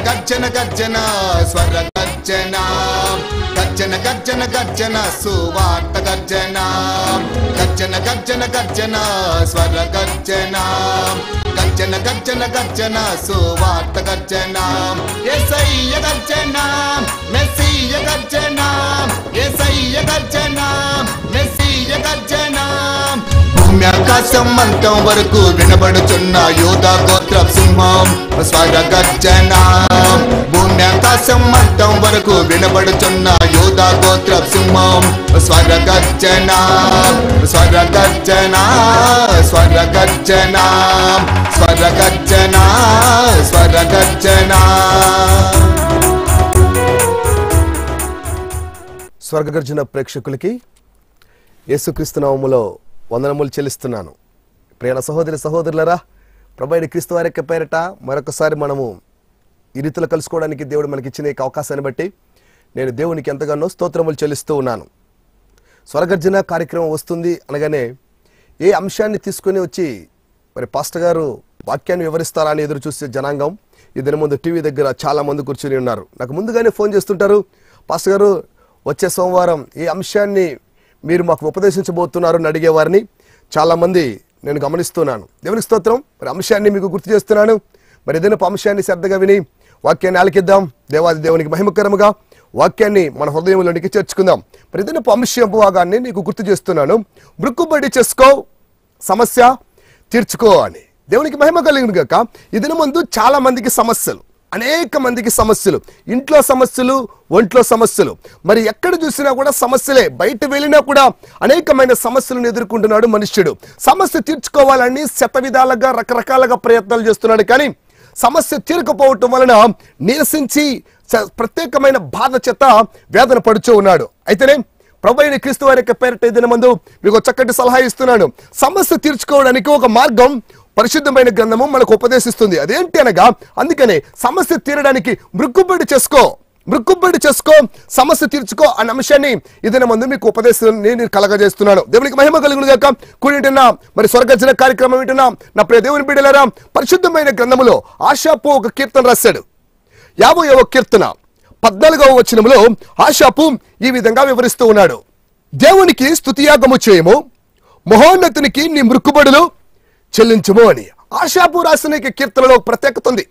గర్జన గర్జన స్వర గర్జన గర్జన గర్జన గర్జన సువార్త గర్జన గర్జన గర్జన గర్జన స్వర గర్జన గర్జన గర్జన గర్జన సువార్త గర్జన ఎసయ్య గర్జన మెస్సీయ గర్జన ఎసయ్య గర్జన మెస్సీయ గర్జన భూమి ఆకాశం అంతం వరకు వినబడుచున్న యోధ గోత్ర సింహం స్వర గర్జన భూమి ఆకాశం అంతం వరకు వినబడుచున్న యోధ గోత్ర సింహం స్వర గర్జన స్వర గర్జన స్వర గర్జన స్వర గర్జన స్వర గర్జన స్వర్గగర్జన ప్రేక్షకులకి యేసుక్రీస్తు నామములో వందనములు చెల్లిస్తున్నాను ప్రేమ సహోదరి సహోదరులరా ప్రభైన క్రీస్తు వారి యొక్క పేరట మరొకసారి మనము ఈ రీతిలో కలుసుకోవడానికి దేవుడు మనకి ఇచ్చిన ఈ అవకాశాన్ని బట్టి నేను దేవునికి ఎంతగానో స్తోత్రములు చెల్లిస్తూ ఉన్నాను స్వరగర్జన కార్యక్రమం వస్తుంది అనగానే ఏ అంశాన్ని తీసుకొని వచ్చి మరి పాస్టర్ గారు వాక్యాన్ని వివరిస్తారా అని ఎదురు చూసే జనాంగం ఈ దిన ముందు టీవీ దగ్గర చాలా మంది కూర్చుని ఉన్నారు నాకు ముందుగానే ఫోన్ చేస్తుంటారు పాస్టర్ గారు వచ్చే సోమవారం ఏ అంశాన్ని మీరు మాకు ఉపదేశించబోతున్నారు అని అడిగేవారిని చాలా మంది నేను గమనిస్తున్నాను దేవుని స్తోత్రం మరి అంశాన్ని మీకు గుర్తు చేస్తున్నాను మరి ఏదైనా ఒక అంశాన్ని శ్రద్ధగా విని వాక్యాన్ని ఆలకిద్దాం దేవాది దేవునికి మహిమకరముగా వాక్యాన్ని మన హృదయంలోనికి చేర్చుకుందాం మరి ఏదైనా ఒక అంశం భాగాన్ని నీకు గుర్తు చేస్తున్నాను మృక్కుబడి చేసుకో సమస్య తీర్చుకో అని దేవునికి మహిమ కలిగిన గాక ఇదిన ముందు చాలా మందికి సమస్యలు అనేక మందికి సమస్యలు ఇంట్లో సమస్యలు ఒంట్లో సమస్యలు మరి ఎక్కడ చూసినా కూడా సమస్యలే బయట వెళ్ళినా కూడా అనేకమైన సమస్యలను ఎదుర్కొంటున్నాడు మనుష్యుడు సమస్య తీర్చుకోవాలని శత విధాలుగా రకరకాలుగా ప్రయత్నాలు చేస్తున్నాడు కానీ సమస్య తీరకపోవటం వలన నిరసించి స- ప్రత్యేకమైన బాధ చేత వేదన పడుచూ ఉన్నాడు అయితేనే ప్రభు అయిన క్రీస్తు వారి యొక్క పేరిట ఏదైనా మందు మీకు ఒక చక్కటి సలహా ఇస్తున్నాను సమస్య తీర్చుకోవడానికి ఒక మార్గం పరిశుద్ధమైన గ్రంథము మనకు ఉపదేశిస్తుంది అదేంటి అనగా అందుకనే సమస్య తీరడానికి మృక్కుబడి చేసుకో మృక్కుబడి చేసుకో సమస్య తీర్చుకో అన్న అంశాన్ని ఇదైనా మందు మీకు ఉపదేశం నేను కలగజేస్తున్నాను దేవునికి మహిమ కలుగును గాక కూడింటున్నా మరి స్వర్గజన కార్యక్రమం వింటున్నా నా ప్రియ దేవుని బిడ్డలారా పరిశుద్ధమైన గ్రంథములో ఆశాపు ఒక కీర్తన రాశాడు యాభైవ కీర్తన పద్నాలుగవ వచనములో ఆశాపు ఈ విధంగా వివరిస్తూ ఉన్నాడు దేవునికి స్తుతియాగము చేయము మహోన్నతునికి నీ మృక్కుబడులు చెల్లించుము అని ఆశాపు రాసిన ఈ కీర్తనలో ఒక ప్రత్యేకత ఉంది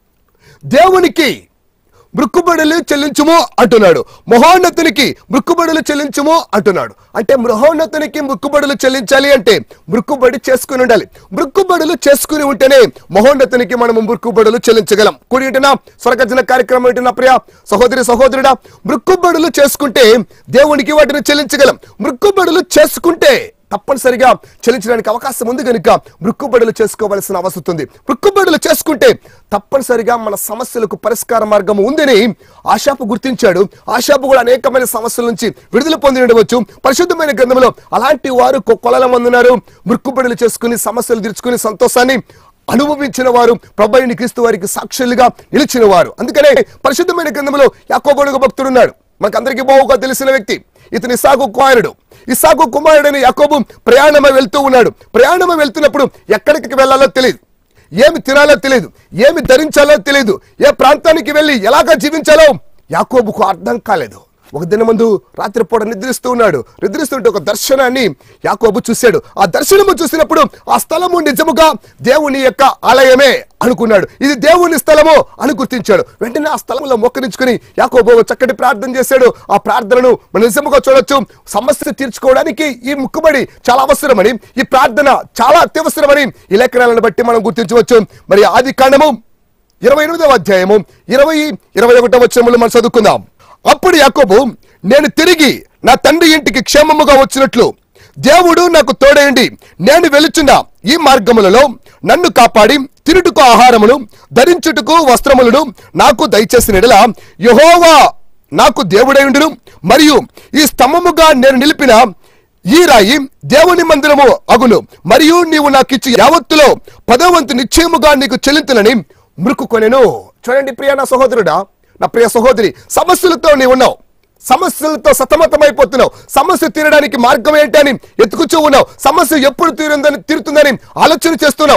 దేవునికి మృక్కుబడులు చెల్లించుము అంటున్నాడు మహోన్నతునికి మృక్కుబడులు చెల్లించుము అంటున్నాడు అంటే మహోన్నతునికి మృక్కుబడులు చెల్లించాలి అంటే మృక్కుబడి చేసుకుని ఉండాలి మృక్కుబడులు చేసుకుని ఉంటేనే మహోన్నతునికి మనము మృక్కుబడులు చెల్లించగలం కూడి ఉంటున్నా స్వర్గజన కార్యక్రమం ఉంటున్నా ప్రియ సహోదరి సహోదరుడా మృక్కుబడులు చేసుకుంటే దేవునికి వాటిని చెల్లించగలం మృక్కుబడులు చేసుకుంటే తప్పనిసరిగా చెల్లించడానికి అవకాశం ఉంది కనుక మృక్కుబడులు చేసుకోవలసిన అవసరం ఉంది మృక్కుబడులు చేసుకుంటే తప్పనిసరిగా మన సమస్యలకు పరిష్కార మార్గం ఉందని ఆశాపు గుర్తించాడు ఆశాపు కూడా అనేకమైన సమస్యల నుంచి విడుదల పొంది ఉండవచ్చు పరిశుద్ధమైన గ్రంథంలో అలాంటి వారు కొ- కొలల మంది ఉన్నారు మృక్కుబడులు చేసుకుని సమస్యలు తీర్చుకుని సంతోషాన్ని అనుభవించిన వారు ప్రభైని క్రీస్తు వారికి సాక్షులుగా నిలిచిన వారు అందుకనే పరిశుద్ధమైన గ్రంథంలో యాకోబడుగు భక్తుడున్నాడు మనకందరికీ బావుగా తెలిసిన వ్యక్తి ఇతని ఇసాకు కుమారుడు ఇసాకు కుమారుడైన యాకోబు ప్రయాణమై వెళ్తూ ఉన్నాడు ప్రయాణమై వెళ్తున్నప్పుడు ఎక్కడికి వెళ్ళాలో తెలియదు ఏమి తినాలో తెలియదు ఏమి ధరించాలో తెలియదు ఏ ప్రాంతానికి వెళ్ళి ఎలాగ జీవించాలో యాకోబుకు అర్థం కాలేదు ఒక దిన ముందు రాత్రిపూట నిద్రిస్తూ ఉన్నాడు నిద్రిస్తుంటే ఒక దర్శనాన్ని యాకోబు చూశాడు ఆ దర్శనము చూసినప్పుడు ఆ స్థలము నిజముగా దేవుని యొక్క ఆలయమే అనుకున్నాడు ఇది దేవుని స్థలము అని గుర్తించాడు వెంటనే ఆ స్థలంలో మొక్కరించుకుని యాకోబు ఒక చక్కటి ప్రార్థన చేశాడు ఆ ప్రార్థనను మనం నిజముగా చూడొచ్చు సమస్య తీర్చుకోవడానికి ఈ ముక్కుబడి చాలా అవసరమని ఈ ప్రార్థన చాలా అత్యవసరమని ఈ లేఖనాలను బట్టి మనం గుర్తించవచ్చు మరి ఆది కాండము ఇరవై ఎనిమిదవ అధ్యాయము ఇరవై ఇరవై ఒకటో వచనములు మనం చదువుకుందాం అప్పుడు యాకోబు నేను తిరిగి నా తండ్రి ఇంటికి క్షేమముగా వచ్చినట్లు దేవుడు నాకు తోడేయండి నేను వెలుచున్న ఈ మార్గములలో నన్ను కాపాడి తిరుటకు ఆహారమును ధరించుటకు వస్త్రములను నాకు దయచేసిన ఎడల యహోవా నాకు దేవుడైండును మరియు ఈ స్తంభముగా నేను నిలిపిన ఈ రాయి దేవుని మందిరము అగును మరియు నీవు నాకు ఇచ్చి యావత్తులో పదవంతు నిశ్చయముగా నీకు చెల్లింతులని మృక్కుకొనెను చూడండి ప్రియ నా సహోదరుడా నా ప్రియ సహోదరి సమస్యలతో నీవు ఉన్నావు సమస్యలతో సతమతమైపోతున్నావు సమస్య తీరడానికి మార్గం ఏంటి అని ఎత్తుకుచూ ఉన్నావు సమస్య ఎప్పుడు తీరుందని తీరుతుందని ఆలోచన చేస్తున్నావు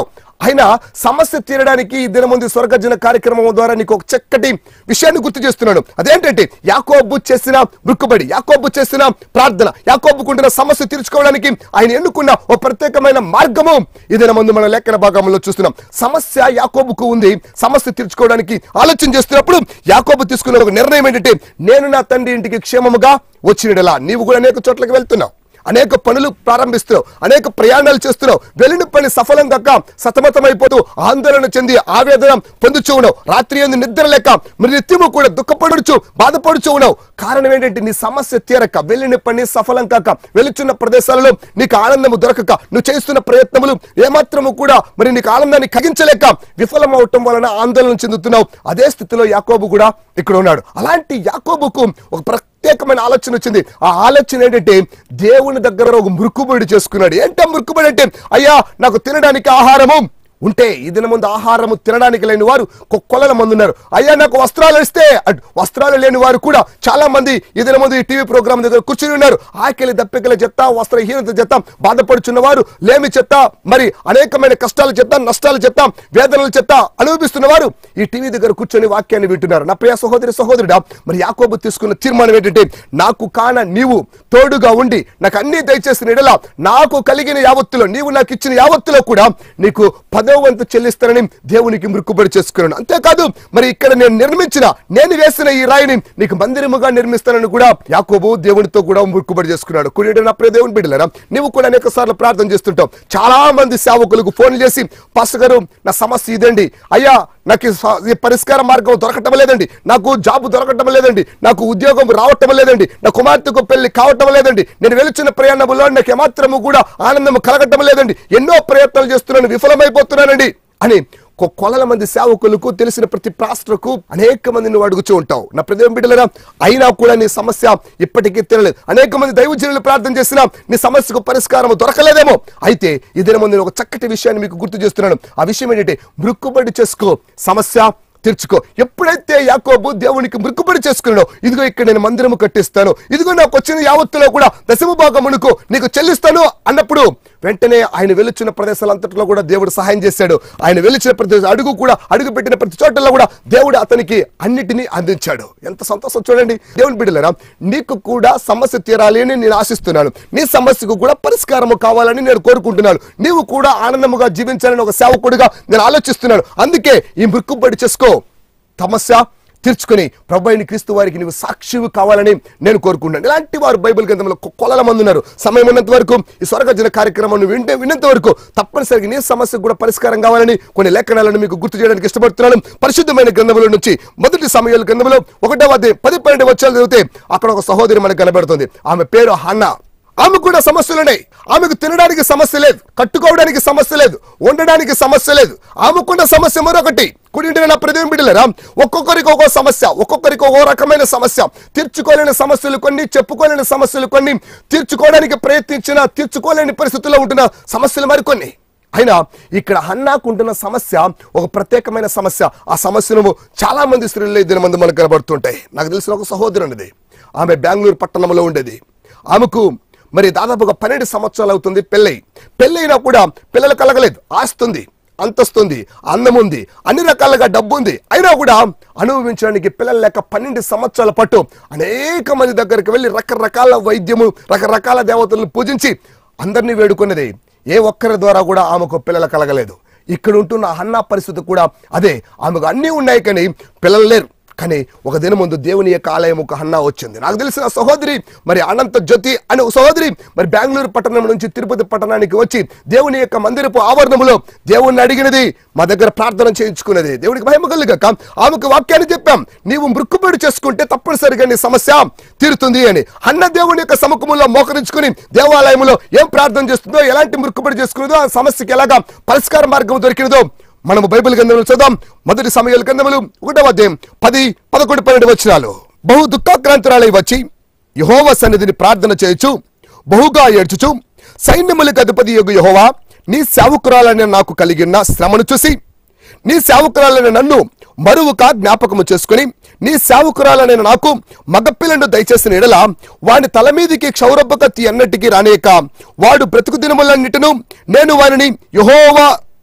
అయినా సమస్య తీరడానికి ఈ దినముందు స్వర్గజన కార్యక్రమం ద్వారా నీకు ఒక చక్కటి విషయాన్ని గుర్తు చేస్తున్నాడు అదేంటంటే యాకోబు చేసిన మృక్కుబడి యాకోబు చేసిన ప్రార్థన యాకోబుకుంటున్న సమస్య తీర్చుకోవడానికి ఆయన ఎన్నుకున్న ఒక ప్రత్యేకమైన మార్గము ఈ దినమందు మన లేఖన భాగంలో చూస్తున్నాం సమస్య యాకోబుకు ఉంది సమస్య తీర్చుకోవడానికి ఆలోచన చేస్తున్నప్పుడు యాకోబు తీసుకున్న ఒక నిర్ణయం ఏంటంటే నేను నా తండ్రి ఇంటికి క్షేమముగా వచ్చినడలా నీవు కూడా అనేక చోట్లకి వెళ్తున్నావు అనేక పనులు ప్రారంభిస్తున్నావు అనేక ప్రయాణాలు చేస్తున్నావు వెళ్ళిన పని సఫలం కాక సతమతమైపోతూ ఆందోళన చెంది ఆవేదన పొందుచూ ఉన్నావు రాత్రి ఎందు నిద్ర లేక మరి నిత్యము కూడా దుఃఖపడుచు బాధపడుచు ఉన్నావు కారణం ఏంటంటే నీ సమస్య తీరక వెళ్ళిన పని సఫలం కాక వెళుచున్న ప్రదేశాలలో నీకు ఆనందము దొరకక నువ్వు చేస్తున్న ప్రయత్నములు ఏమాత్రము కూడా మరి నీకు ఆనందాన్ని కలిగించలేక విఫలం అవటం వలన ఆందోళన చెందుతున్నావు అదే స్థితిలో యాకోబు కూడా ఇక్కడ ఉన్నాడు అలాంటి యాకోబుకు ఒక ప్రత్యేకమైన ఆలోచన వచ్చింది ఆ ఆలోచన ఏంటంటే దేవుని దగ్గర ఒక మృక్కుబడి చేసుకున్నాడు ఏంటో మృక్కుబడి అంటే అయ్యా నాకు తినడానికి ఆహారము ఉంటే ఈ దిన ముందు ఆహారము తినడానికి లేని వారు కొ- కొలల మంది ఉన్నారు అయ్యా నాకు వస్త్రాలు ఇస్తే అట్ వస్త్రాలు లేని వారు కూడా చాలా మంది ఈ దిన ముందు ఈ టీవీ ప్రోగ్రామ్ దగ్గర కూర్చుని ఉన్నారు ఆకలి దప్పికల చెత్త వస్త్రహీనత చెత్త బాధపడుచున్న వారు లేమి చెత్త మరి అనేకమైన కష్టాల చెత్త నష్టాల చెత్త వేదనల చెత్త అనుభవిస్తున్న వారు ఈ టీవీ దగ్గర కూర్చొని వాక్యాన్ని వింటున్నారు నా ప్రియ సహోదరి సహోదరుడా మరి యాకోబు తీసుకున్న తీర్మానం ఏంటంటే నాకు కాన నీవు తోడుగా ఉండి నాకు అన్ని దయచేసిన ఎడల నాకు కలిగిన యావత్తులో నీవు నాకు ఇచ్చిన యావత్తులో కూడా నీకు పదో వంతు చెల్లిస్తానని దేవునికి మృక్కుబడి చేసుకున్నాను అంతేకాదు మరి ఇక్కడ నేను నిర్మించిన నేను వేసిన ఈ రాయిని నీకు మందిరముగా నిర్మిస్తానని కూడా యాకోబు దేవునితో కూడా మృక్కుబడి చేసుకున్నాడు కుడియడు నా ప్రియ దేవుని బిడ్డలరా నీవు కూడా అనేక సార్లు ప్రార్థన చేస్తుంటావు చాలా మంది సేవకులకు ఫోన్ చేసి పాస్టర్ గారు నా సమస్య ఇదండి అయ్యా నాకు ఈ స- ఈ పరిష్కార మార్గం దొరకటం లేదండి నాకు జాబ్ దొరకటం లేదండి నాకు ఉద్యోగం రావటం లేదండి నా కుమార్తెకు పెళ్లి కావటం లేదండి నేను వెలుచున్న ప్రయాణంలో నాకు ఏమాత్రము కూడా ఆనందం కలగటం లేదండి ఎన్నో ప్రయత్నాలు చేస్తున్నాను విఫలమైపోతున్నానండి అని కొ- కొలల మంది సేవకులకు తెలిసిన ప్రతి పాస్టర్కు అనేక మంది నువ్వు అడుగుతూ ఉంటావు నా ప్రదేవం బిడ్డలరా అయినా కూడా నీ సమస్య ఇప్పటికీ తినలేదు అనేక మంది దైవజనులు ప్రార్థన చేసినా నీ సమస్యకు పరిష్కారం దొరకలేదేమో అయితే ఈ దినం నేను ఒక చక్కటి విషయాన్ని మీకు గుర్తు చేస్తున్నాను ఆ విషయం ఏంటంటే మృక్కుబడి చేసుకో సమస్య తీర్చుకో ఎప్పుడైతే యాకోబు దేవునికి మృక్కుబడి చేసుకున్నాడో ఇదిగో ఇక్కడ నేను మందిరము కట్టిస్తాను ఇదిగో నాకు వచ్చిన యావత్తులో కూడా దశమ భాగమునకు నీకు చెల్లిస్తాను అన్నప్పుడు వెంటనే ఆయన వెలుచున్న ప్రదేశాలంతట్లో కూడా దేవుడు సహాయం చేశాడు ఆయన వెలుచిన ప్రతి అడుగు కూడా అడుగు పెట్టిన ప్రతి చోటల్లో కూడా దేవుడు అతనికి అన్నిటినీ అందించాడు ఎంత సంతోషం చూడండి దేవుని బిడ్డలరా నీకు కూడా సమస్య తీరాలి అని నేను ఆశిస్తున్నాను నీ సమస్యకు కూడా పరిష్కారము కావాలని నేను కోరుకుంటున్నాను నీవు కూడా ఆనందముగా జీవించాలని ఒక సేవకుడిగా నేను ఆలోచిస్తున్నాను అందుకే ఈ మృక్కుబడి చేసుకో సమస్య తీర్చుకొని ప్రభు అయిన క్రీస్తు వారికి నీవు సాక్షివి కావాలని నేను కోరుకుంటాను ఇలాంటి వారు బైబిల్ గ్రంథంలో కొ- కొలల మంది ఉన్నారు సమయం ఉన్నంత వరకు ఈ స్వర్గజన కార్యక్రమం వింటే విన్నంత వరకు తప్పనిసరిగా నీ సమస్యకు కూడా పరిష్కారం కావాలని కొన్ని లేఖనాలను మీకు గుర్తు చేయడానికి ఇష్టపడుతున్నాను పరిశుద్ధమైన గ్రంథముల నుంచి మొదటి సమయాల గ్రంథంలో ఒకటో అధ్యాయం పది పన్నెండు వచ్చాలు చదివితే అక్కడ ఒక సహోదరి మనకు కనబడుతుంది ఆమె పేరు హన్నా ఆమె కూడా సమస్యలు ఉన్నాయి ఆమెకు తినడానికి సమస్య లేదు కట్టుకోవడానికి సమస్య లేదు ఉండడానికి సమస్య లేదు ఆమెకున్న సమస్య మరొకటి కుడింటి నా ప్రదేశం బిడ్డలేరా ఒక్కొక్కరికి ఒక్కో సమస్య ఒక్కొక్కరికి ఒక్కో రకమైన సమస్య తీర్చుకోలేని సమస్యలు కొన్ని చెప్పుకోలేని సమస్యలు కొన్ని తీర్చుకోవడానికి ప్రయత్నించిన తీర్చుకోలేని పరిస్థితుల్లో ఉంటున్న సమస్యలు మరికొన్ని అయినా ఇక్కడ హన్నాకుంటున్న సమస్య ఒక ప్రత్యేకమైన సమస్య ఆ సమస్యను చాలా మంది స్త్రీలు ఇద్దరు మంది మనకు కనబడుతుంటాయి నాకు తెలిసిన ఒక సహోదరు ఉన్నది ఆమె బెంగళూరు పట్టణంలో ఉండేది ఆమెకు మరి దాదాపుగా పన్నెండు సంవత్సరాలు అవుతుంది పెళ్ళై పెళ్ళైనా కూడా పిల్లలు కలగలేదు ఆస్తుంది అంతస్తుంది అందం ఉంది అన్ని రకాలుగా డబ్బు ఉంది అయినా కూడా అనుభవించడానికి పిల్లలు లేక పన్నెండు సంవత్సరాల పాటు అనేక మంది దగ్గరికి వెళ్ళి రకరకాల వైద్యము రకరకాల దేవతలను పూజించి అందరినీ వేడుకున్నది ఏ ఒక్కరి ద్వారా కూడా ఆమెకు పిల్లలు కలగలేదు ఇక్కడ ఉంటున్న హన్నా పరిస్థితి కూడా అదే ఆమెకు అన్నీ ఉన్నాయి కానీ పిల్లలు లేరు కానీ ఒక దినం ముందు దేవుని యొక్క ఆలయం ఒక హన్నా వచ్చింది నాకు తెలిసిన సహోదరి మరి అనంత జ్యోతి అనే ఒక సహోదరి మరి బెంగళూరు పట్టణం నుంచి తిరుపతి పట్టణానికి వచ్చి దేవుని యొక్క మందిరపు ఆవరణములో దేవుణ్ణి అడిగినది మా దగ్గర ప్రార్థన చేయించుకున్నది దేవుడికి మహిమ కలుగక ఆమెకు వాక్యాన్ని చెప్పాం నీవు మృక్కుబడి చేసుకుంటే తప్పనిసరిగా నీ సమస్య తీరుతుంది అని అన్న దేవుని యొక్క సముఖములో మోకరించుకుని దేవాలయంలో ఏం ప్రార్థన చేస్తుందో ఎలాంటి మృక్కుబడి చేసుకున్నదో ఆ సమస్యకి ఎలాగా పరిష్కార మార్గం దొరికినదో మనము బైబిల్ గ్రంథంలో చదుదాం మొదటి సమయాల గ్రంథములు ఒకటవ అధ్యాయం పది పదకొండు పన్నెండు వచ్చినాలు బహు దుఃఖాక్రాంతురాలై వచ్చి యహోవ సన్నిధిని ప్రార్థన చేయొచ్చు బహుగా ఏడ్చుచు సైన్యములకు అధిపతి యొక్క యహోవా నీ సేవకురాలని నాకు కలిగిన శ్రమను చూసి నీ సేవకురాలైన నన్ను మరువుక జ్ఞాపకము చేసుకుని నీ సేవకురాలైన నాకు మగపిల్లను దయచేసిన ఎడల వాని తల మీదికి క్షౌరపు కత్తి అన్నటికీ రానేక వాడు బ్రతుకు దినములన్నిటిను నేను వారిని యహోవా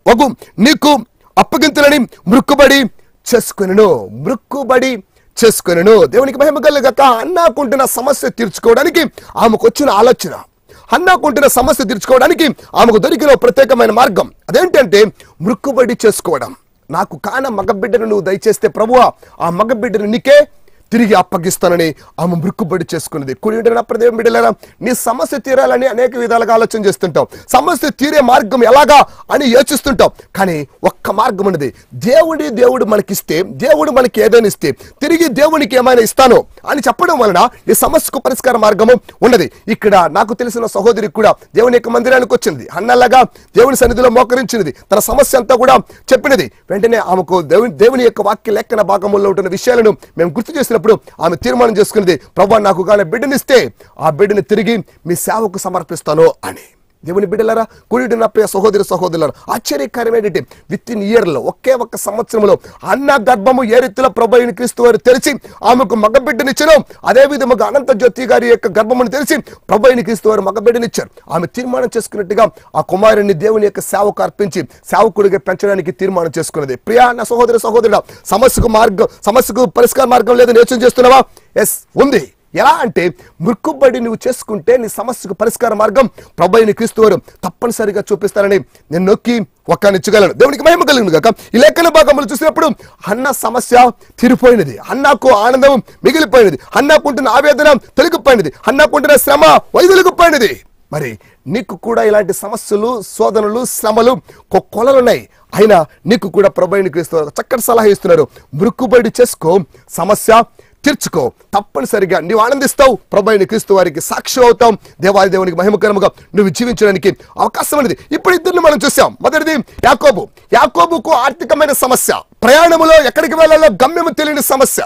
వగు నీకు అప్పగింతులని మృక్కుబడి చేసుకును మృక్కుబడి చేసుకును దేవునికి మహిమ కలుగక అన్నాకుంటున్న సమస్య తీర్చుకోవడానికి ఆమెకు వచ్చిన ఆలోచన అన్నాకుంటున్న సమస్య తీర్చుకోవడానికి ఆమెకు దొరికిన ఓ ప్రత్యేకమైన మార్గం అదేంటంటే మృక్కుబడి చేసుకోవడం నాకు కాన మగబిడ్డను నువ్వు దయచేస్తే ప్రభువా ఆ మగబిడ్డను నీకే తిరిగి అప్పగిస్తానని ఆమె మృక్కుబడి చేసుకున్నది కుడిన ప్రదేవం బిడ్డలారా నీ సమస్య తీరాలని అనేక విధాలుగా ఆలోచన చేస్తుంటాం సమస్య తీరే మార్గం ఎలాగా అని యోచిస్తుంటాం కానీ ఒక్క మార్గం ఉన్నది దేవుడి దేవుడు మనకిస్తే దేవుడు మనకి ఏదైనా ఇస్తే తిరిగి దేవునికి ఏమైనా ఇస్తాను అని చెప్పడం వలన ఈ సమస్యకు పరిష్కార మార్గము ఉన్నది ఇక్కడ నాకు తెలిసిన సహోదరి కూడా దేవుని యొక్క మందిరానికి వచ్చింది అన్నలాగా దేవుని సన్నిధిలో మోకరించినది తన సమస్య అంతా కూడా చెప్పినది వెంటనే ఆమెకు దేవుని దేవుని యొక్క వాక్య లేఖన భాగంలో ఉంటున్న విషయాలను మేము గుర్తు చేసినప్పుడు ఆమె తీర్మానం చేసుకున్నది ప్రభా నాకు కానీ బిడ్డనిస్తే ఆ బిడ్డని తిరిగి మీ సేవకు సమర్పిస్తాను అని దేవుని బిడ్డలారా కుడిటి నా ప్రియ సహోదరి సహోదరులారా ఆశ్చర్యకరమైనటువంటి విత్ ఇన్ ఇయర్లో ఒకే ఒక్క సంవత్సరంలో అన్న గర్భము ఏ రీతిలో ప్రభు అయిన క్రీస్తు వారు తెరిచి ఆమెకు మగబిడ్డనిచ్చను అదే విధముగా అనంత జ్యోతి గారి యొక్క గర్భమును తెరిచి ప్రభు అయిన క్రీస్తు వారు మగబిడ్డనిచ్చారు ఆమె తీర్మానం చేసుకున్నట్టుగా ఆ కుమారుని దేవుని యొక్క సేవకు అర్పించి సేవకుడిగా పెంచడానికి తీర్మానం చేసుకున్నది ప్రియా నా సహోదరి సహోదరుడు సమస్యకు మార్గం సమస్యకు పరిష్కార మార్గం లేదని యోచన చేస్తున్నావా ఎస్ ఉంది ఎలా అంటే మృక్కుబడి నువ్వు చేసుకుంటే నీ సమస్యకు పరిష్కార మార్గం ప్రభైని క్రీస్తు వారు తప్పనిసరిగా చూపిస్తారని నేను నొక్కి ఒక్క నిచ్చగలను దేవునికి మహిమ కలిగింది కాక ఈ లేఖన భాగములు చూసినప్పుడు అన్న సమస్య తీరిపోయినది అన్నకు ఆనందం మిగిలిపోయినది అన్నకుంటున్న ఆవేదన తొలగిపోయినది అన్నకుంటున్న శ్రమ వైదొలిగిపోయినది మరి నీకు కూడా ఇలాంటి సమస్యలు శోధనలు శ్రమలు కొ- కొలలున్నాయి అయినా నీకు కూడా ప్రభైని క్రీస్తు వారు చక్కటి సలహా ఇస్తున్నారు మృక్కుబడి చేసుకో సమస్య తీర్చుకో తప్పనిసరిగా నీవు ఆనందిస్తావు ప్రభైని క్రీస్తు వారికి సాక్షి అవుతావు దేవాది దేవునికి మహిమకరముగా నువ్వు జీవించడానికి అవకాశం అనేది ఇప్పుడు ఇద్దరిని మనం చూసాం మొదటిది యాకోబు యాకోబుకు ఆర్థికమైన సమస్య ప్రయాణములో ఎక్కడికి వెళ్ళాలో గమ్యము తెలియని సమస్య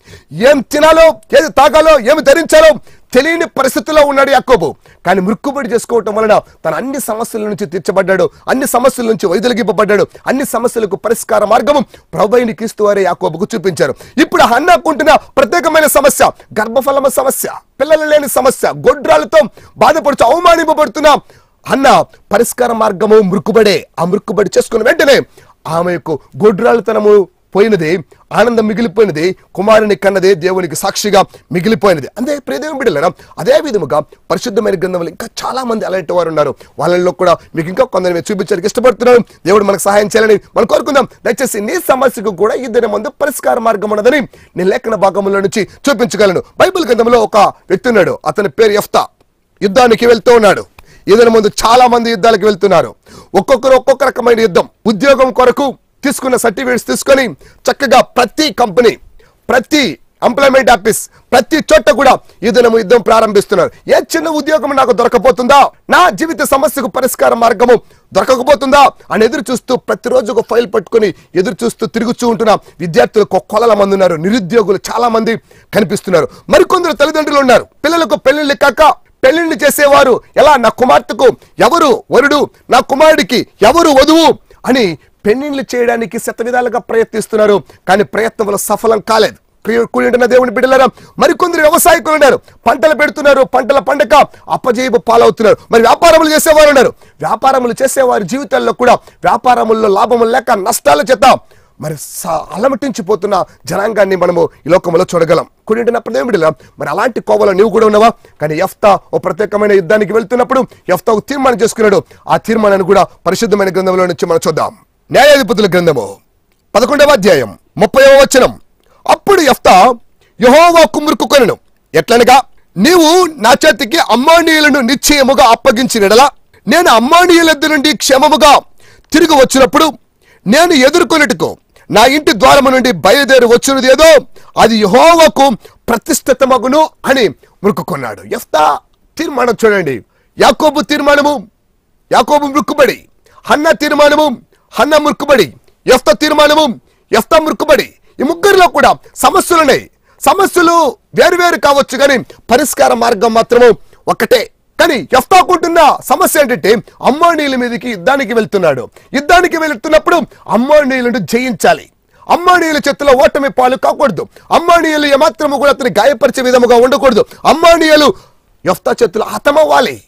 ఏం తినాలో ఏది తాగాలో ఏమి ధరించాలో తెలియని పరిస్థితుల్లో ఉన్నాడు యాకోబు కానీ మృక్కుబడి చేసుకోవటం వలన తన అన్ని సమస్యల నుంచి తీర్చబడ్డాడు అన్ని సమస్యల నుంచి వైదొలిగింపబడ్డాడు అన్ని సమస్యలకు పరిష్కార మార్గము ప్రభైని క్రీస్తు వారే యాకోబుకు చూపించారు ఇప్పుడు హన్నాకుంటున్న ప్రత్యేకమైన సమస్య గర్భఫలమ సమస్య పిల్లలు లేని సమస్య గొడ్రాలతో బాధపడుతూ అవమానింపబడుతున్న అన్న పరిష్కార మార్గము మృక్కుబడే ఆ మృక్కుబడి చేసుకున్న వెంటనే ఆమెకు గొడ్రాలతనము పోయినది ఆనందం మిగిలిపోయినది కుమారుని కన్నదే దేవునికి సాక్షిగా మిగిలిపోయినది అంతే ప్రియదేవం బిడ్డలరా అదే విధముగా పరిశుద్ధమైన గ్రంథంలో ఇంకా చాలా మంది అలాంటి వారు ఉన్నారు వాళ్ళల్లో కూడా మీకు ఇంకా కొందరు మేము చూపించడానికి ఇష్టపడుతున్నాను దేవుడు మనకు సహాయం చేయాలని మనం కోరుకుందాం దయచేసి నీ సమస్యకు కూడా ఇద్దరి మందు పరిష్కార మార్గం ఉన్నదని నేను లేఖన భాగంలో నుంచి చూపించగలను బైబిల్ గ్రంథంలో ఒక వ్యక్తి ఉన్నాడు అతని పేరు ఎఫ్తా యుద్ధానికి వెళ్తూ ఉన్నాడు ఇతని ముందు చాలా మంది యుద్ధాలకు వెళ్తున్నారు ఒక్కొక్కరు ఒక్కొక్క రకమైన యుద్ధం ఉద్యోగం కొరకు తీసుకున్న సర్టిఫికేట్స్ తీసుకొని చక్కగా ప్రతి కంపెనీ ప్రతి ఎంప్లాయ్మెంట్ ఆఫీస్ ప్రతి చోట కూడా యుద్ధము యుద్ధం ప్రారంభిస్తున్నారు ఏ చిన్న ఉద్యోగం నాకు దొరకపోతుందా నా జీవిత సమస్యకు పరిష్కార మార్గము దొరకకపోతుందా అని ఎదురు చూస్తూ ప్రతిరోజు ఒక ఫైల్ పట్టుకొని ఎదురు చూస్తూ తిరుగుతూ ఉంటున్న విద్యార్థులు ఒక కొలల మంది ఉన్నారు నిరుద్యోగులు చాలా మంది కనిపిస్తున్నారు మరికొందరు తల్లిదండ్రులు ఉన్నారు పిల్లలకు పెళ్లిళ్ళు కాక పెళ్లిళ్ళు చేసేవారు ఎలా నా కుమార్తెకు ఎవరు వరుడు నా కుమారుడికి ఎవరు వధువు అని పెళ్లిళ్ళు చేయడానికి శతవిధాలుగా ప్రయత్నిస్తున్నారు కానీ ప్రయత్నం వల్ల సఫలం కాలేదు ప్రియ- కూడింటున్న దేవుని బిడ్డలారా మరికొందరు వ్యవసాయకులు ఉన్నారు పంటలు పెడుతున్నారు పంటల పండక అప్పజేయపు పాలవుతున్నారు మరి వ్యాపారములు చేసేవారు ఉన్నారు వ్యాపారములు చేసేవారి జీవితాల్లో కూడా వ్యాపారముల్లో లాభములు లేక నష్టాల చేత మరి స- అలమటించిపోతున్న జనాంగాన్ని మనము ఈ లోకంలో చూడగలం కూడింటున్న ప్రదేశం బిడ్డలా మరి అలాంటి కోవలో నీవు కూడా ఉన్నావా కానీ ఎఫ్తా ఓ ప్రత్యేకమైన యుద్ధానికి వెళ్తున్నప్పుడు ఎఫ్తా ఒక తీర్మానం చేసుకున్నాడు ఆ తీర్మానాన్ని కూడా పరిశుద్ధమైన గ్రంథంలో నుంచి మనం చూద్దాం న్యాయాధిపతుల గ్రంథము పదకొండవ అధ్యాయం ముప్పైవ వచనం అప్పుడు ఎఫ్తా యహోవా కుమ్మురుకొనెను ఎట్లనగా నీవు నా చేతికి అమ్మానీయులను నిశ్చయముగా అప్పగించినడలా నేను అమ్మానీయులద్ద నుండి క్షేమముగా తిరిగి వచ్చినప్పుడు నేను ఎదుర్కొన్నట్టుకు నా ఇంటి ద్వారము నుండి బయలుదేరి వచ్చినది ఏదో అది యహోవకు ప్రతిష్ఠితమగును అని మురుక్కున్నాడు ఎఫ్తా తీర్మానం చూడండి యాకోబు తీర్మానము యాకోబు మృక్కుబడి హన్న తీర్మానము హన్న మృక్కుబడి ఎఫ్త తీర్మానము ఎఫ్త మృక్కుబడి ఈ ముగ్గురిలో కూడా సమస్యలున్నాయి సమస్యలు వేరువేరు కావచ్చు కానీ పరిష్కార మార్గం మాత్రము ఒకటే కానీ ఎఫ్తాకుంటున్న సమస్య ఏంటంటే అమ్మానీయుల మీదకి యుద్ధానికి వెళ్తున్నాడు యుద్ధానికి వెళ్తున్నప్పుడు అమ్మానీయులను జయించాలి అమ్మానీయుల చేతిలో ఓటమి పాలు కాకూడదు అమ్మానీయులు ఏమాత్రము కూడా అతని గాయపరిచే విధముగా ఉండకూడదు అమ్మానీయులు ఎఫ్తా చేతిలో హతమవ్వాలి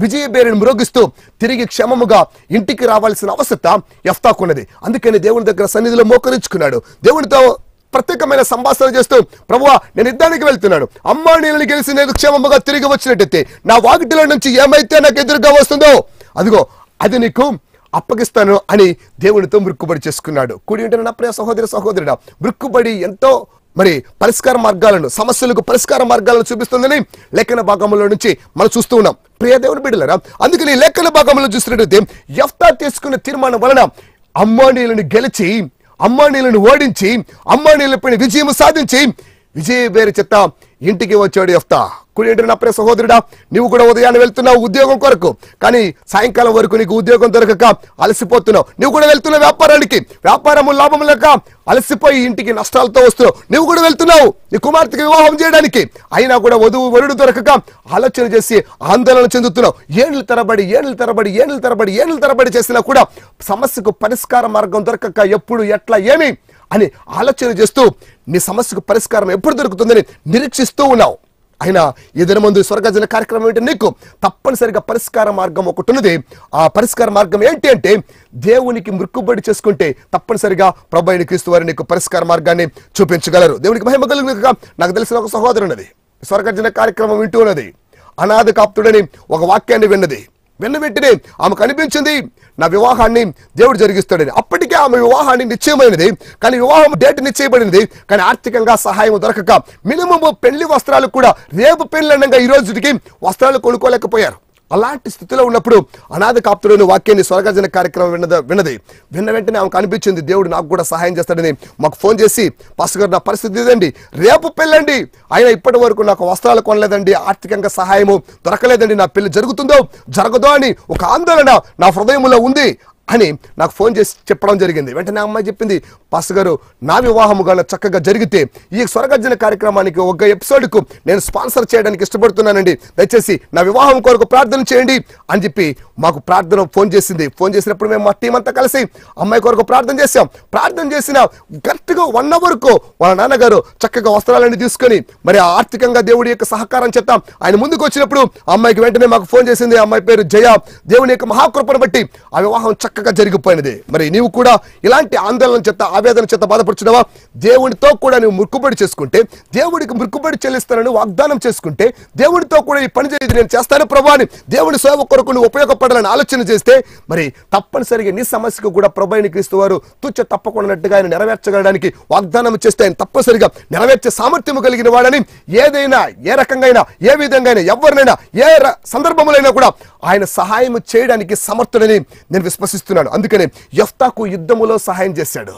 విజయ బేరిని మ్రోగిస్తూ తిరిగి క్షమముగా ఇంటికి రావాల్సిన అవసరత ఎఫ్తాకున్నది అందుకని దేవుని దగ్గర సన్నిధిలో మోకరించుకున్నాడు దేవునితో ప్రత్యేకమైన సంభాషణ చేస్తూ ప్రభువా నేను యుద్ధానికి వెళ్తున్నాను అమ్మా నేను గెలిచి నేను క్షేమముగా తిరిగి వచ్చినట్టయితే నా వాకిటిలో నుంచి ఏమైతే నాకు ఎదురుగా వస్తుందో అదిగో అది నీకు అప్పగిస్తాను అని దేవునితో మృక్కుబడి చేసుకున్నాడు కూడి ఉంటే నా ప్రియ సహోదరి సహోదరుడా మృక్కుబడి ఎంతో మరి పరిష్కార మార్గాలను సమస్యలకు పరిష్కార మార్గాలను చూపిస్తుందని లేఖన భాగంలో నుంచి మనం చూస్తూ ఉన్నాం ప్రియ దేవుని బిడ్డలరా అందుకని ఈ లేఖన భాగంలో చూసినట్టయితే యఫ్తా తీసుకున్న తీర్మానం వలన అమ్మానీలను గెలిచి అమ్మానీలను ఓడించి అమ్మానీలపైన విజయం సాధించి విజయ పేరు చెత్త ఇంటికి వచ్చాడు యఫ్తా కుడి ఏంటి నా ప్రియ సహోదరుడా నువ్వు కూడా ఉదయాన్నే వెళ్తున్నావు ఉద్యోగం కొరకు కానీ సాయంకాలం వరకు నీకు ఉద్యోగం దొరకక అలసిపోతున్నావు నువ్వు కూడా వెళ్తున్నావు వ్యాపారానికి వ్యాపారము లాభం లేక అలసిపోయి ఇంటికి నష్టాలతో వస్తున్నావు నువ్వు కూడా వెళ్తున్నావు నీ కుమార్తెకి వివాహం చేయడానికి అయినా కూడా వధువు వరుడు దొరకక ఆలోచన చేసి ఆందోళన చెందుతున్నావు ఏళ్ళు తరబడి ఏళ్ళు తరబడి ఏళ్ళు తరబడి ఏళ్ళు తరబడి చేసినా కూడా సమస్యకు పరిష్కార మార్గం దొరకక ఎప్పుడు ఎట్లా ఏమి అని ఆలోచన చేస్తూ నీ సమస్యకు పరిష్కారం ఎప్పుడు దొరుకుతుందని నిరీక్షిస్తూ ఉన్నావు అయినా ఈ దినమందు స్వర్గజన కార్యక్రమం ఏంటి నీకు తప్పనిసరిగా పరిష్కార మార్గం ఒకటి ఉన్నది ఆ పరిష్కార మార్గం ఏంటి అంటే దేవునికి మృక్కుబడి చేసుకుంటే తప్పనిసరిగా ప్రభు అయిన క్రీస్తు వారి నీకు పరిష్కార మార్గాన్ని చూపించగలరు దేవునికి మహిమ కలుగునుగా నాకు తెలిసిన ఒక సహోదరు ఉన్నది స్వర్గజన కార్యక్రమం వింటూ ఉన్నది అనాథ కాప్తుడని ఒక వాక్యాన్ని విన్నది విన్న వెంటనే ఆమె కనిపించింది నా వివాహాన్ని దేవుడు జరిగిస్తాడని అప్పటికే ఆమె వివాహాన్ని నిశ్చయమైనది కానీ వివాహం డేట్ నిశ్చయబడినది కానీ ఆర్థికంగా సహాయం దొరకక మినిమం పెళ్లి వస్త్రాలు కూడా రేపు పెళ్లి అనగా ఈ రోజుకి వస్త్రాలు కొనుక్కోలేకపోయారు అలాంటి స్థితిలో ఉన్నప్పుడు అనాథ కాప్తుడని వాక్యాన్ని స్వర్గజన కార్యక్రమం విన్నద విన్నది విన్న వెంటనే ఆమెకు అనిపించింది దేవుడు నాకు కూడా సహాయం చేస్తాడని మాకు ఫోన్ చేసి పాస్టర్ గారు నా పరిస్థితి ఇదండి రేపు పెళ్ళండి ఆయన ఇప్పటి వరకు నాకు వస్త్రాలు కొనలేదండి ఆర్థికంగా సహాయము దొరకలేదండి నా పెళ్లి జరుగుతుందో జరగదో అని ఒక ఆందోళన నా హృదయంలో ఉంది అని నాకు ఫోన్ చేసి చెప్పడం జరిగింది వెంటనే ఆ అమ్మాయి చెప్పింది పాస్టర్ గారు నా వివాహము గాన చక్కగా జరిగితే ఈ స్వరగర్జన కార్యక్రమానికి ఒక ఎపిసోడ్కు నేను స్పాన్సర్ చేయడానికి ఇష్టపడుతున్నానండి దయచేసి నా వివాహం కొరకు ప్రార్థన చేయండి అని చెప్పి మాకు ప్రార్థన ఫోన్ చేసింది ఫోన్ చేసినప్పుడు మేము మా టీం అంతా కలిసి అమ్మాయి కొరకు ప్రార్థన చేశాం ప్రార్థన చేసిన కరెక్ట్గా వన్ అవర్కు వాళ్ళ నాన్నగారు చక్కగా వస్త్రాలన్నీ తీసుకొని మరి ఆ ఆర్థికంగా దేవుడి యొక్క సహకారం చేద్దాం ఆయన ముందుకు వచ్చినప్పుడు ఆ అమ్మాయికి వెంటనే మాకు ఫోన్ చేసింది ఆ అమ్మాయి పేరు జయ దేవుని యొక్క మహాకృపను బట్టి ఆ వివాహం చక్కగా జరిగిపోయినది మరి నీవు కూడా ఇలాంటి ఆందోళన చేత ఆవేదన చేత బాధపడుచున్నావా దేవునితో కూడా నువ్వు ముక్కుబడి చేసుకుంటే దేవుడికి ముక్కుబడి చెల్లిస్తానని వాగ్దానం చేసుకుంటే దేవునితో కూడా ఈ పని చేసి నేను చేస్తాను ప్రభా అని దేవుని సేవ కొరకు నువ్వు ఉపయోగపడాలని ఆలోచన చేస్తే మరి తప్పనిసరిగా నీ సమస్యకు కూడా ప్రభాని క్రీస్తు వారు తుచ్చ తప్పకుండానట్టుగా ఆయన నెరవేర్చగలడానికి వాగ్దానం చేస్తే ఆయన తప్పనిసరిగా నెరవేర్చే సామర్థ్యము కలిగిన వాడని ఏదైనా ఏ రకంగా అయినా ఏ విధంగా అయినా ఎవరినైనా ఏ ర- సందర్భములైనా కూడా ఆయన సహాయం చేయడానికి సమర్థుడని నేను విశ్వసిస్తున్నాను అందుకనే యఫ్తాకు యుద్ధములో సహాయం చేశాడు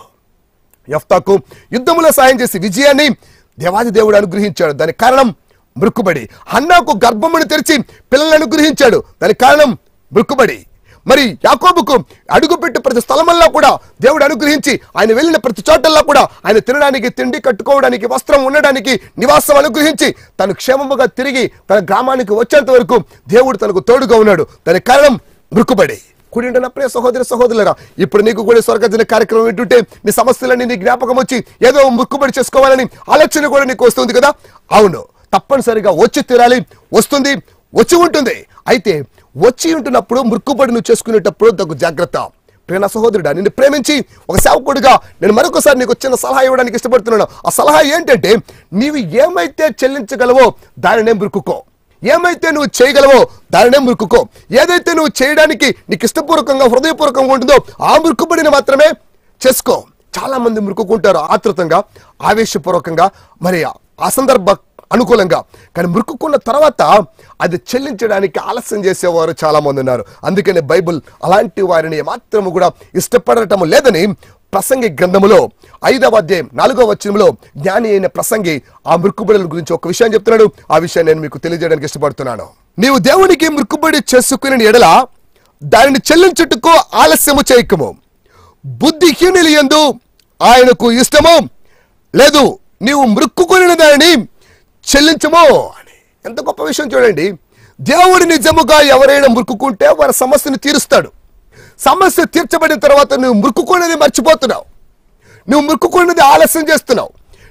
యఫ్తాకు యుద్ధములో సాయం చేసి విజయాన్ని దేవాది దేవుడు అనుగ్రహించాడు దానికి కారణం మృక్కుబడి హన్నాకు గర్భమును తెరిచి పిల్లలను అనుగ్రహించాడు దానికి కారణం మృక్కుబడి మరి యాకోబుకు అడుగుపెట్టు ప్రతి స్థలమల్లా కూడా దేవుడు అనుగ్రహించి ఆయన వెళ్ళిన ప్రతి చోటల్లా కూడా ఆయన తినడానికి తిండి కట్టుకోవడానికి వస్త్రం ఉండడానికి నివాసం అనుగ్రహించి తను క్షేమముగా తిరిగి తన గ్రామానికి వచ్చేంత వరకు దేవుడు తనకు తోడుగా ఉన్నాడు దానికి కారణం మృక్కుబడి కుడి నా ప్రియ సహోదరి సహోదరులరా ఇప్పుడు నీకు కూడా స్వర్గజన కార్యక్రమం వింటుంటే నీ సమస్యలన్నీ నీ జ్ఞాపకం వచ్చి ఏదో ముక్కుబడి చేసుకోవాలని ఆలోచన కూడా నీకు వస్తుంది కదా అవును తప్పనిసరిగా వచ్చి తీరాలి వస్తుంది వచ్చి ఉంటుంది అయితే వచ్చి ఉంటున్నప్పుడు మృక్కుబడి నువ్వు చేసుకునేటప్పుడు తగు జాగ్రత్త ప్రేమ సహోదరుడా నిన్ను ప్రేమించి ఒక సేవకుడిగా నేను మరొకసారి నీకు చిన్న సలహా ఇవ్వడానికి ఇష్టపడుతున్నాను ఆ సలహా ఏంటంటే నీవు ఏమైతే చెల్లించగలవో దానినే మృక్కుకో ఏమైతే నువ్వు చేయగలవో దానినే మురుక్కుకో ఏదైతే నువ్వు చేయడానికి నీకు ఇష్టపూర్వకంగా హృదయపూర్వకంగా ఉంటుందో ఆ మురుక్కుబడిని మాత్రమే చేసుకో చాలా మంది మురుక్కుంటారు ఆతృతంగా ఆవేశపూర్వకంగా మరి ఆ సందర్భ అనుకూలంగా కానీ మృక్కుకున్న తర్వాత అది చెల్లించడానికి ఆలస్యం చేసేవారు చాలా మంది ఉన్నారు అందుకనే బైబిల్ అలాంటి వారిని మాత్రము కూడా ఇష్టపడటం లేదని ప్రసంగి గ్రంథములో ఐదవ అధ్యాయం నాలుగవ వచనంలో జ్ఞాని అయిన ప్రసంగి ఆ మృక్కుబడుల గురించి ఒక విషయం చెప్తున్నాడు ఆ విషయాన్ని నేను మీకు తెలియజేయడానికి ఇష్టపడుతున్నాను నీవు దేవునికి మృక్కుబడి చేసుకుని ఎడల దానిని చెల్లించుటకు ఆలస్యము చేయకము బుద్ధిహీనులు ఎందు ఆయనకు ఇష్టము లేదు నీవు మృక్కుకొని దానిని చెల్లించము అని ఎంత గొప్ప విషయం చూడండి దేవుడు నిజముగా ఎవరైనా మృక్కుకుంటే వారి సమస్యను తీరుస్తాడు సమస్య తీర్చబడిన తర్వాత నువ్వు మృక్కుకునేది మర్చిపోతున్నావు నువ్వు మృక్కుకున్నది ఆలస్యం చేస్తున్నావు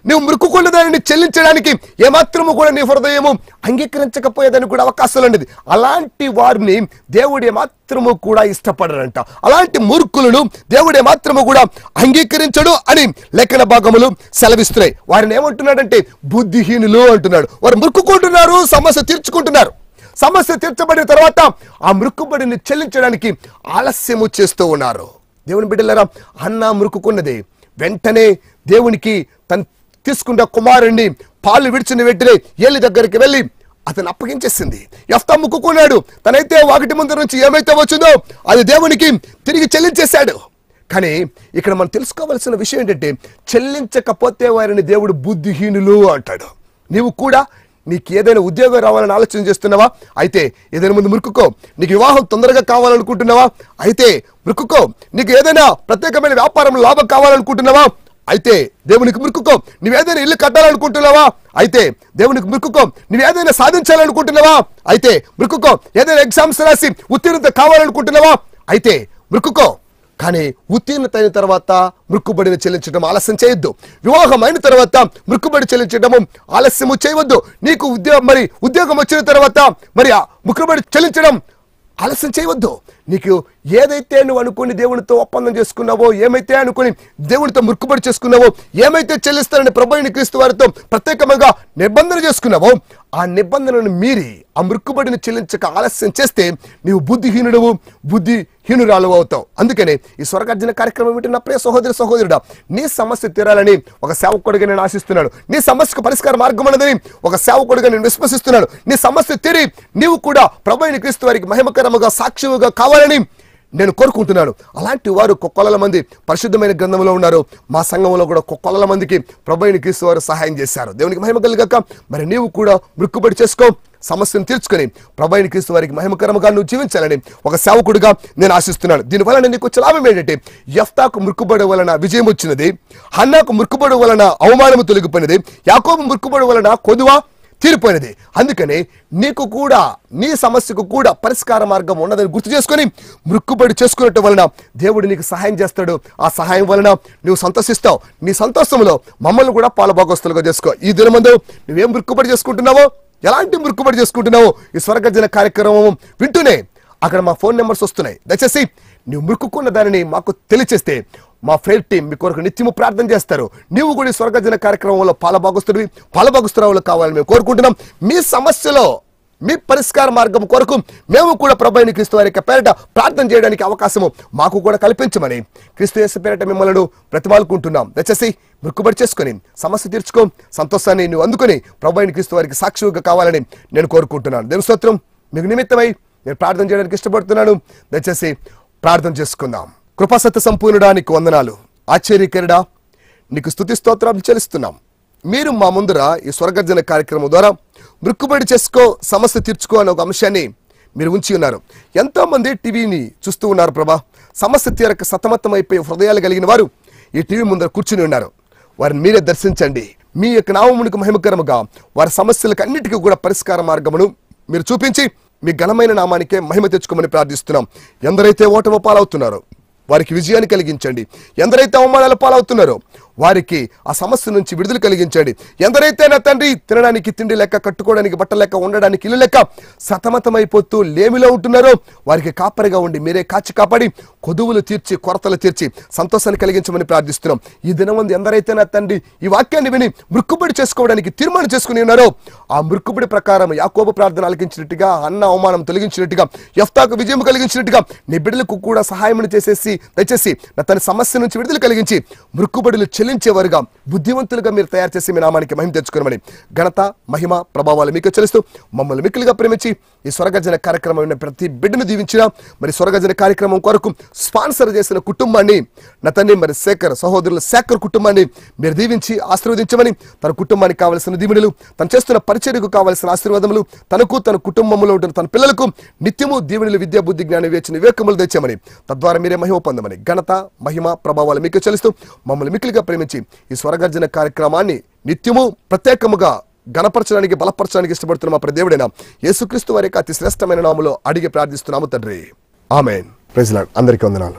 నువ్వు మృక్కుకున్న దానిని చెల్లించడానికి ఏమాత్రము కూడా నీ హృదయము అంగీకరించకపోయేదని కూడా అవకాశాలు ఉండేది అలాంటి వారిని దేవుడు ఏమాత్రము కూడా ఇష్టపడరంట అలాంటి మూర్ఖులను దేవుడు ఏమాత్రము కూడా అంగీకరించడు అని లేఖన భాగములు సెలవిస్తున్నాయి వారిని ఏమంటున్నాడంటే బుద్ధిహీనులు అంటున్నాడు వారు మృక్కుకుంటున్నారు సమస్య తీర్చుకుంటున్నారు సమస్య తీర్చబడిన తర్వాత ఆ మృక్కుబడిని చెల్లించడానికి ఆలస్యము చేస్తూ ఉన్నారు దేవుని బిడ్డలారా అన్న మృక్కుకున్నది వెంటనే దేవునికి తను తీసుకున్న కుమారుణ్ణి పాలు విడిచిన వెంటనే ఏలి దగ్గరికి వెళ్ళి అతను అప్పగించేసింది ఎఫ్తా ముక్కుకున్నాడు తనైతే వాకిటి ముందు నుంచి ఏమైతే వచ్చిందో అది దేవునికి తిరిగి చెల్లించేశాడు కానీ ఇక్కడ మనం తెలుసుకోవాల్సిన విషయం ఏంటంటే చెల్లించకపోతే వారిని దేవుడు బుద్ధిహీనులు అంటాడు నీవు కూడా నీకు ఏదైనా ఉద్యోగం రావాలని ఆలోచన చేస్తున్నావా అయితే ఏదైనా ముందు మురుకుకో నీకు వివాహం తొందరగా కావాలనుకుంటున్నావా అయితే మురుకుకో నీకు ఏదైనా ప్రత్యేకమైన వ్యాపారం లాభం కావాలనుకుంటున్నావా అయితే దేవునికి మురుకుకో నువ్వేదైనా ఇల్లు కట్టాలనుకుంటున్నావా అయితే దేవునికి మురుకుకో నువ్వేదైనా సాధించాలనుకుంటున్నావా అయితే మురుకుకో ఏదైనా ఎగ్జామ్స్ రాసి ఉత్తీర్ణత కావాలనుకుంటున్నావా అయితే మురుకుకో కానీ ఉత్తీర్ణత అయిన తర్వాత మృక్కుబడిని చెల్లించడం ఆలస్యం చేయొద్దు వివాహం అయిన తర్వాత మృక్కుబడి చెల్లించడము ఆలస్యము చేయవద్దు నీకు ఉద్యోగం మరి ఉద్యోగం వచ్చిన తర్వాత మరి ఆ మృక్కుబడి చెల్లించడం ఆలస్యం చేయవద్దు నీకు ఏదైతే నువ్వు అనుకుని దేవునితో ఒప్పందం చేసుకున్నావో ఏమైతే అనుకుని దేవునితో మృక్కుబడి చేసుకున్నావో ఏమైతే చెల్లిస్తారని ప్రభుని క్రీస్తు వారితో ప్రత్యేకంగా నిబంధన చేసుకున్నావో ఆ నిబంధనను మీరి ఆ మృక్కుబడిని చెల్లించక ఆలస్యం చేస్తే నీవు బుద్ధిహీనుడవు బుద్ధిహీనురాలు అవుతావు అందుకనే ఈ స్వర్గార్జన కార్యక్రమం వింటున్న ప్రియ సహోదరి సహోదరుడా నీ సమస్య తీరాలని ఒక సేవకుడిగా నేను ఆశిస్తున్నాను నీ సమస్యకు పరిష్కార మార్గం ఉన్నదని ఒక సేవకుడిగా నేను విశ్వసిస్తున్నాను నీ సమస్య తీరి నీవు కూడా ప్రభు అయిన క్రీస్తు వారికి మహిమకరముగా సాక్షిగా కావాలని నేను కోరుకుంటున్నాను అలాంటి వారు కొకొలల మంది పరిశుద్ధమైన గ్రంథంలో ఉన్నారు మా సంఘంలో కూడా కొకొలల మందికి ప్రభు అయిన క్రీస్తు వారు సహాయం చేశారు దేవునికి మహిమ కలిగాక మరి నీవు కూడా మృక్కుబడి చేసుకో సమస్యను తీర్చుకొని ప్రభు అయిన క్రీస్తు వారికి మహిమకరముగా నువ్వు జీవించాలని ఒక సేవకుడిగా నేను ఆశిస్తున్నాను దీనివల్ల నీకు వచ్చే లాభం ఏంటంటే యఫ్తాకు మృక్కుబడి వలన విజయం వచ్చినది హన్నాకు మృక్కుబడి వలన అవమానము తొలగిపోయినది యాకోబు మృక్కుబడి వలన కొదువ తీరిపోయినది అందుకని నీకు కూడా నీ సమస్యకు కూడా పరిష్కార మార్గం ఉన్నదని గుర్తు చేసుకొని మృక్కుబడి చేసుకున్నట్టు వలన దేవుడు నీకు సహాయం చేస్తాడు ఆ సహాయం వలన నువ్వు సంతోషిస్తావు నీ సంతోషంలో మమ్మల్ని కూడా పాలభాగస్తులుగా చేసుకో ఈ దినమందు నువ్వేం మృక్కుబడి చేసుకుంటున్నావో ఎలాంటి మృక్కుబడి చేసుకుంటున్నావో ఈ స్వర్గజన కార్యక్రమం వింటూనే అక్కడ మా ఫోన్ నెంబర్స్ వస్తున్నాయి దయచేసి నువ్వు మృక్కుకున్న దానిని మాకు తెలియచేస్తే మా ఫెయిర్ టీం మీ కొరకు నిత్యము ప్రార్థన చేస్తారు నీవు కూడా ఈ స్వర్గజన కార్యక్రమంలో పాలభాగస్తుడివి పాలభాగస్తురావులు కావాలని మేము కోరుకుంటున్నాం మీ సమస్యలో మీ పరిష్కార మార్గం కొరకు మేము కూడా ప్రభైన క్రీస్తు వారి యొక్క పేరిట ప్రార్థన చేయడానికి అవకాశము మాకు కూడా కల్పించమని క్రీస్తు యేసు పేరిట మిమ్మల్ని ప్రతిమాలుకుంటున్నాం దయచేసి మృక్కుబడి చేసుకొని సమస్య తీర్చుకో సంతోషాన్ని నువ్వు అందుకొని ప్రభైన క్రీస్తు వారికి సాక్షిగా కావాలని నేను కోరుకుంటున్నాను దేని స్తోత్రం మీకు నిమిత్తమై నేను ప్రార్థన చేయడానికి ఇష్టపడుతున్నాను దయచేసి ప్రార్థన చేసుకుందాం కృపాసత్య సంపూర్ణుడా నీకు వందనాలు ఆశ్చర్యకరుడా నీకు స్తుతి స్తోత్రాలు చెల్లిస్తున్నాం మీరు మా ముందర ఈ స్వర్గర్జన కార్యక్రమం ద్వారా మృక్కుబడి చేసుకో సమస్య తీర్చుకో అనే ఒక అంశాన్ని మీరు ఉంచి ఉన్నారు ఎంతో మంది టీవీని చూస్తూ ఉన్నారు ప్రభా సమస్య తీరక సతమతం అయిపోయి హృదయాలు కలిగిన వారు ఈ టీవీ ముందర కూర్చుని ఉన్నారు వారిని మీరే దర్శించండి మీ యొక్క నామమునికి మహిమకరముగా వారి సమస్యలకు అన్నిటికీ కూడా పరిష్కార మార్గమును మీరు చూపించి మీ ఘనమైన నామానికే మహిమ తెచ్చుకోమని ప్రార్థిస్తున్నాం ఎందరైతే ఓటమి పాలవుతున్నారో వారికి విజయాన్ని కలిగించండి ఎందరైతే అవమానాలు పాలవుతున్నారో వారికి ఆ సమస్య నుంచి విడుదల కలిగించండి ఎందరైతే నా తండ్రి తినడానికి తిండి లెక్క కట్టుకోవడానికి బట్ట లెక్క ఉండడానికి ఇల్లు లెక్క సతమతమైపోతూ లేమిలో ఉంటున్నారో వారికి కాపరిగా ఉండి మీరే కాచి కాపాడి కొదువులు తీర్చి కొరతలు తీర్చి సంతోషాన్ని కలిగించమని ప్రార్థిస్తున్నాం ఈ దినమంది ఎందరైతే నా తండ్రి ఈ వాక్యాన్ని విని మృక్కుబడి చేసుకోవడానికి తీర్మానం చేసుకుని ఉన్నారో ఆ మృక్కుబడి ప్రకారం యాకోబు ప్రార్థన ఆలకించినట్టుగా అన్న అవమానం తొలగించినట్టుగా యఫ్తాకు విజయం కలిగించినట్టుగా నీ బిడ్డలకు కూడా సహాయం చేసేసి దయచేసి నా తన సమస్య నుంచి విడుదల కలిగించి మృక్కుబడులు చెల్లించేవారుగా బుద్ధివంతులుగా మీరు తయారు చేసి మీ నామానికి మహిమ తెచ్చుకోమని ఘనత మహిమ ప్రభావాలు మీకు చెల్లిస్తూ మమ్మల్ని మిక్కులుగా ప్రేమించి ఈ స్వర్గజన కార్యక్రమం ఉన్న ప్రతి బిడ్డను దీవించిన మరి స్వర్గజన కార్యక్రమం కొరకు స్పాన్సర్ చేసిన కుటుంబాన్ని నా తండ్రి మరి శేఖర్ సహోదరుల శేఖర్ కుటుంబాన్ని మీరు దీవించి ఆశీర్వదించమని తన కుటుంబానికి కావలసిన దీవెనలు తను చేస్తున్న పరిచర్యకు కావలసిన ఆశీర్వాదములు తనకు తన కుటుంబంలో ఉంటున్న తన పిల్లలకు నిత్యము దీవెనలు విద్యా బుద్ధి జ్ఞానం వేచిన వివేకములు తెచ్చామని తద్వారా మీరే మహిమ పొందమని ఘనత మహిమ ప్రభావాలు మీకు చెల్లిస్తూ మమ్మల్ని మిక్కిలిగా ప్రేమించి ఈ స్వరగర్జన కార్యక్రమాన్ని నిత్యము ప్రత్యేకముగా గణపరచడానికి బలపరచడానికి ఇష్టపడుతున్న మా ప్రదేవుడైన యేసుక్రీస్తు వారి యొక్క అతి శ్రేష్టమైన నామలో అడిగి ప్రార్థిస్తున్నాము తండ్రి ఆమెన్ ప్రెసిలాడ్ అందరికీ వందనాలు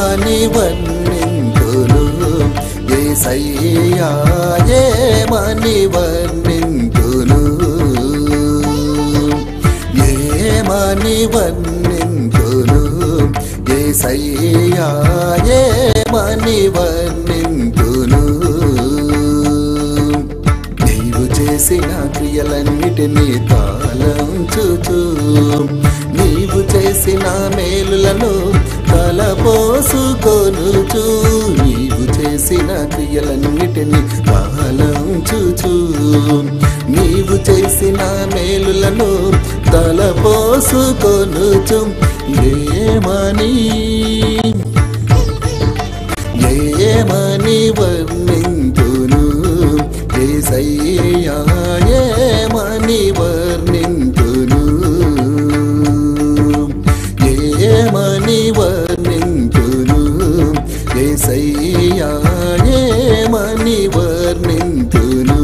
ఏమని వర్ణింతును ఏసయ్యా ఏమని వర్ణింతును ఏమని వర్ణింతును ఏసయ్యా ఏమని వర్ణింతును నీవు చేసిన క్రియలన్నిటినీ తాళం చూచు నీవు చేసిన మేలులను తలపోసుకొనుచు నీవు చేసిన క్రియలన్నిటినీ తాళం చూచు నీవు చేసిన మేలులను తలపోసుకొనుచు ఏమని ఏమని వర్ణింతును ఏసయ్యా ఏమని వర్ణింతును ఏమని వర్ణింతును ఏసయ్యా ఏమని వర్ణింతును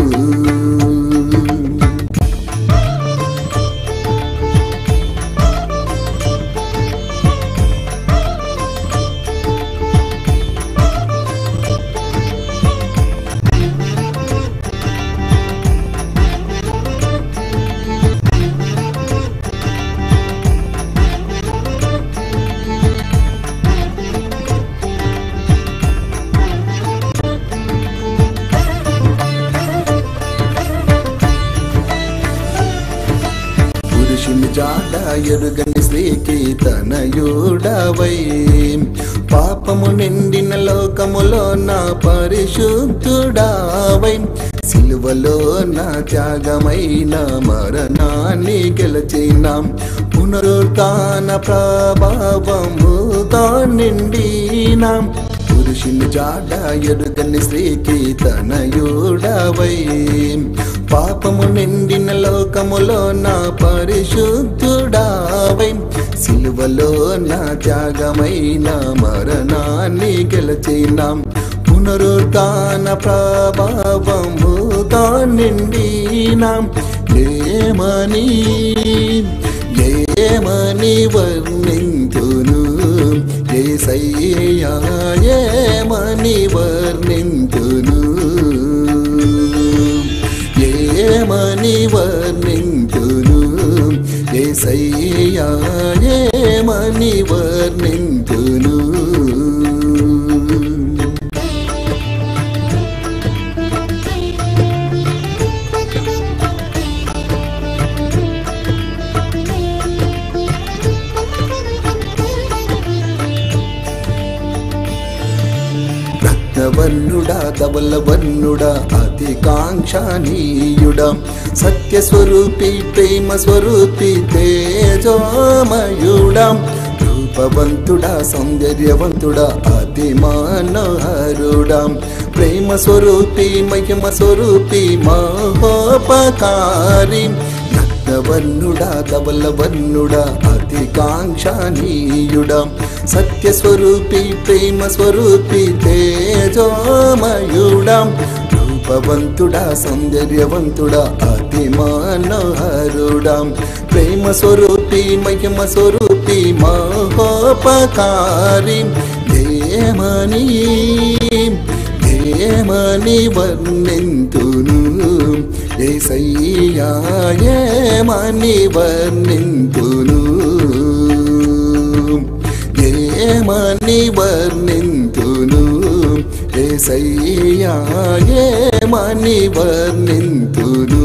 పురుషుని జాడ ఎరుగని స్త్రీకి తనయుడవై పాపము నిండిన లోకములో నా పరిశుద్ధుడావై సిలువలో నా త్యాగమైన మరణాన్ని గెలిచిన పునరుత్న ప్రభావముతో నిండినా పురుషుని జాడ ఎరుగని స్త్రీకి తనయుడవై పాపము నిండిన లోకములో నా పరిశుద్ధుడావై సిలువలో నా త్యాగమైన మరణాన్ని గెలిచిన పునరుత్న ప్రభావముతో నిండినా ఏమని ఏమని వర్ణింతును ఏసయ్యా ఏమని వర్ణింతును ఏమని వర్ణింతును ఏసయ్యా ఏమని వర్ణింతును రత్నవర్ణుడా ధవలవర్ణుడా అతి కాంక్షానీయుడా సత్యస్వరూపి ప్రేమ స్వరూపి తేజోమయుడా రూపవంతుడా సౌందర్యవంతుడా అతి మనోహరుడా ప్రేమ స్వరూపి మహిమ స్వరూపి మహోపకారి రత్నవర్ణుడా ధవలవర్ణుడా అతి కాంక్షానీయుడా సత్యస్వరూపి ప్రేమ స్వరూపి తేజోమయుడా రూపవంతుడా సౌందర్యవంతుడా అతి మనోహరుడా ప్రేమ స్వరూపి మహిమ స్వరూపి మహోపకారి ఏమని ఏమని వర్ణింతును ఏసయ్యా ఏమని వర్ణింతును ఏమని వర్ణింతును ఏసయ్యా ఏమని వర్ణింతును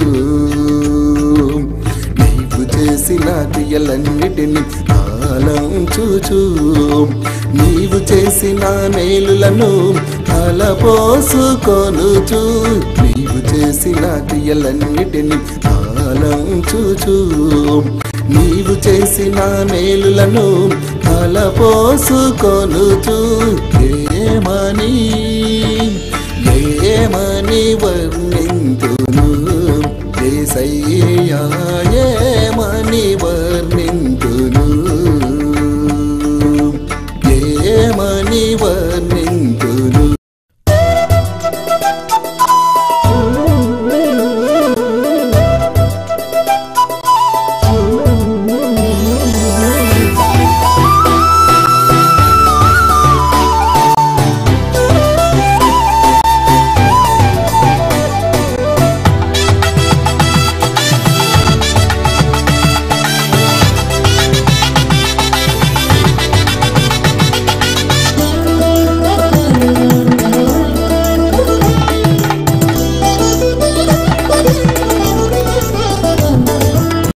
నీవు చేసిన క్రియలన్నిటిని ఆలం చూచు నీవు చేసిన మేలులను అలపోసుకొనుచు నీవు చేసిన క్రియలన్నిటిని ఆలం చూచు నీవు చేసిన మేలులను అలపోసుకొనుచు ఏమని ఏమని వర్ణింతును ఏసయ్యా ఏమని వర్ణింతును ఏమని వర్ణి